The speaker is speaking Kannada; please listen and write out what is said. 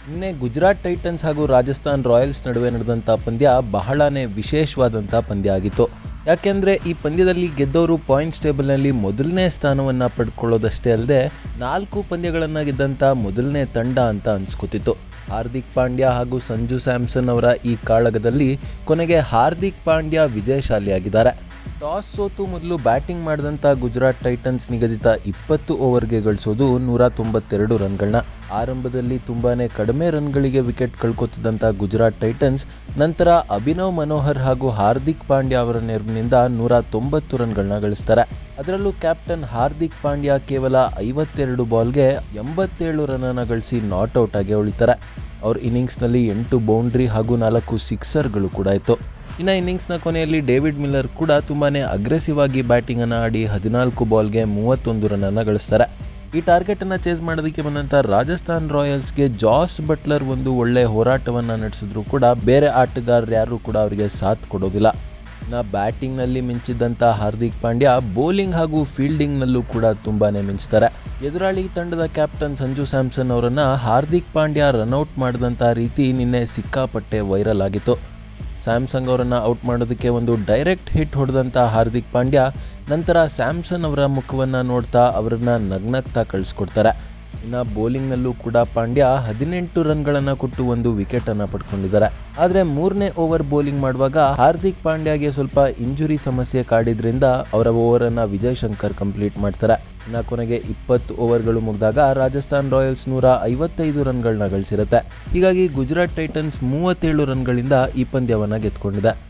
ನಿನ್ನೆ ಗುಜರಾತ್ ಟೈಟನ್ಸ್ ಹಾಗೂ ರಾಜಸ್ಥಾನ್ ರಾಯಲ್ಸ್ ನಡುವೆ ನಡೆದಂಥ ಪಂದ್ಯ ಬಹಳನೇ ವಿಶೇಷವಾದಂಥ ಪಂದ್ಯ ಆಗಿತ್ತು ಯಾಕೆಂದರೆ ಈ ಪಂದ್ಯದಲ್ಲಿ ಗೆದ್ದವರು ಪಾಯಿಂಟ್ಸ್ ಟೇಬಲ್ನಲ್ಲಿ ಮೊದಲನೇ ಸ್ಥಾನವನ್ನು ಪಡ್ಕೊಳ್ಳೋದಷ್ಟೇ ಅಲ್ಲದೆ ನಾಲ್ಕು ಪಂದ್ಯಗಳನ್ನು ಗೆದ್ದಂಥ ಮೊದಲನೇ ತಂಡ ಅಂತ ಅನ್ಸ್ಕೊತಿತ್ತು ಹಾರ್ದಿಕ್ ಪಾಂಡ್ಯ ಹಾಗೂ ಸಂಜು ಸ್ಯಾಮ್ಸನ್ ಅವರ ಈ ಕಾಳಗದಲ್ಲಿ ಕೊನೆಗೆ ಹಾರ್ದಿಕ್ ಪಾಂಡ್ಯ ವಿಜಯಶಾಲಿಯಾಗಿದ್ದಾರೆ ಟಾಸ್ ಸೋತು ಮೊದಲು ಬ್ಯಾಟಿಂಗ್ ಮಾಡಿದಂಥ ಗುಜರಾತ್ ಟೈಟನ್ಸ್ ನಿಗದಿತ ಇಪ್ಪತ್ತು ಓವರ್ಗೆ ಗಳಿಸೋದು ನೂರ ತೊಂಬತ್ತೆರಡು ರನ್ಗಳನ್ನ ಆರಂಭದಲ್ಲಿ ತುಂಬಾ ಕಡಿಮೆ ರನ್ಗಳಿಗೆ ವಿಕೆಟ್ ಕಳ್ಕೊತಿದ್ದಂಥ ಗುಜರಾತ್ ಟೈಟನ್ಸ್ ನಂತರ ಅಭಿನವ್ ಮನೋಹರ್ ಹಾಗೂ ಹಾರ್ದಿಕ್ ಪಾಂಡ್ಯ ಅವರ ನೆರವಿನಿಂದ ನೂರ ತೊಂಬತ್ತು ರನ್ಗಳನ್ನ ಗಳಿಸ್ತಾರೆ ಅದರಲ್ಲೂ ಕ್ಯಾಪ್ಟನ್ ಹಾರ್ದಿಕ್ ಪಾಂಡ್ಯ ಕೇವಲ ಐವತ್ತೆರಡು ಬಾಲ್ಗೆ ಎಂಬತ್ತೇಳು ರನ್ನನ್ನು ಗಳಿಸಿ ನಾಟ್ಔಟ್ ಆಗಿ ಉಳಿತಾರೆ ಅವ್ರ ಇನ್ನಿಂಗ್ಸ್ನಲ್ಲಿ ಎಂಟು ಬೌಂಡ್ರಿ ಹಾಗೂ ನಾಲ್ಕು ಸಿಕ್ಸರ್ಗಳು ಕೂಡ ಇತ್ತು ಇನ್ನು ಇನ್ನಿಂಗ್ಸ್ನ ಕೊನೆಯಲ್ಲಿ ಡೇವಿಡ್ ಮಿಲ್ಲರ್ ಕೂಡ ತುಂಬಾ ಅಗ್ರೆಸಿವ್ ಆಗಿ ಬ್ಯಾಟಿಂಗನ್ನು ಆಡಿ ಹದಿನಾಲ್ಕು ಬಾಲ್ಗೆ ಮೂವತ್ತೊಂದು ರನ್ನನ್ನು ಗಳಿಸ್ತಾರೆ ಈ ಟಾರ್ಗೆಟನ್ನು ಚೇಸ್ ಮಾಡೋದಕ್ಕೆ ಬಂದಂಥ ರಾಜಸ್ಥಾನ್ ರಾಯಲ್ಸ್ಗೆ ಜಾಸ್ ಬಟ್ಲರ್ ಒಂದು ಒಳ್ಳೆ ಹೋರಾಟವನ್ನು ನಡೆಸಿದ್ರು ಕೂಡ ಬೇರೆ ಆಟಗಾರರು ಯಾರೂ ಕೂಡ ಅವರಿಗೆ ಸಾಥ್ ಕೊಡೋದಿಲ್ಲ ಇನ್ನು ಬ್ಯಾಟಿಂಗ್ನಲ್ಲಿ ಮಿಂಚಿದ್ದಂಥ ಹಾರ್ದಿಕ್ ಪಾಂಡ್ಯ ಬೌಲಿಂಗ್ ಹಾಗೂ ಫೀಲ್ಡಿಂಗ್ನಲ್ಲೂ ಕೂಡ ತುಂಬಾ ಮಿಂಚ್ತಾರೆ ಎದುರಾಳಿ ತಂಡದ ಕ್ಯಾಪ್ಟನ್ ಸಂಜು ಸ್ಯಾಮ್ಸನ್ ಅವರನ್ನು ಹಾರ್ದಿಕ್ ಪಾಂಡ್ಯ ರನ್ಔಟ್ ಮಾಡಿದಂಥ ರೀತಿ ನಿನ್ನೆ ಸಿಕ್ಕಾಪಟ್ಟೆ ವೈರಲ್ ಆಗಿತ್ತು ಸ್ಯಾಮ್ಸಂಗ್ ಅವರನ್ನು ಔಟ್ ಮಾಡೋದಕ್ಕೆ ಒಂದು ಡೈರೆಕ್ಟ್ ಹಿಟ್ ಹೊಡೆದಂಥ ಹಾರ್ದಿಕ್ ಪಾಂಡ್ಯ ನಂತರ ಸ್ಯಾಮ್ಸನ್ ಅವರ ಮುಖವನ್ನು ನೋಡ್ತಾ ಅವರನ್ನು ನಗ್ನಗ್ತಾ ಕಳಿಸ್ಕೊಡ್ತಾರೆ ಇನ್ನು ಬೌಲಿಂಗ್ನಲ್ಲೂ ಕೂಡ ಪಾಂಡ್ಯ ಹದಿನೆಂಟು ರನ್ಗಳನ್ನು ಕೊಟ್ಟು ಒಂದು ವಿಕೆಟನ್ನು ಪಡ್ಕೊಂಡಿದ್ದಾರೆ ಆದರೆ ಮೂರನೇ ಓವರ್ ಬೌಲಿಂಗ್ ಮಾಡುವಾಗ ಹಾರ್ದಿಕ್ ಪಾಂಡ್ಯಗೆ ಸ್ವಲ್ಪ ಇಂಜುರಿ ಸಮಸ್ಯೆ ಕಾಡಿದ್ರಿಂದ ಅವರ ಓವರನ್ನು ವಿಜಯ್ ಶಂಕರ್ ಕಂಪ್ಲೀಟ್ ಮಾಡ್ತಾರೆ ಇನ್ನು ಕೊನೆಗೆ ಇಪ್ಪತ್ತು ಓವರ್ಗಳು ಮುಗಿದಾಗ ರಾಜಸ್ಥಾನ್ ರಾಯಲ್ಸ್ ನೂರ ಐವತ್ತೈದು ರನ್ಗಳನ್ನ ಗಳಿಸಿರುತ್ತೆ ಹೀಗಾಗಿ ಗುಜರಾತ್ ಟೈಟನ್ಸ್ ಮೂವತ್ತೇಳು ರನ್ಗಳಿಂದ ಈ ಪಂದ್ಯವನ್ನು ಗೆದ್ಕೊಂಡಿದೆ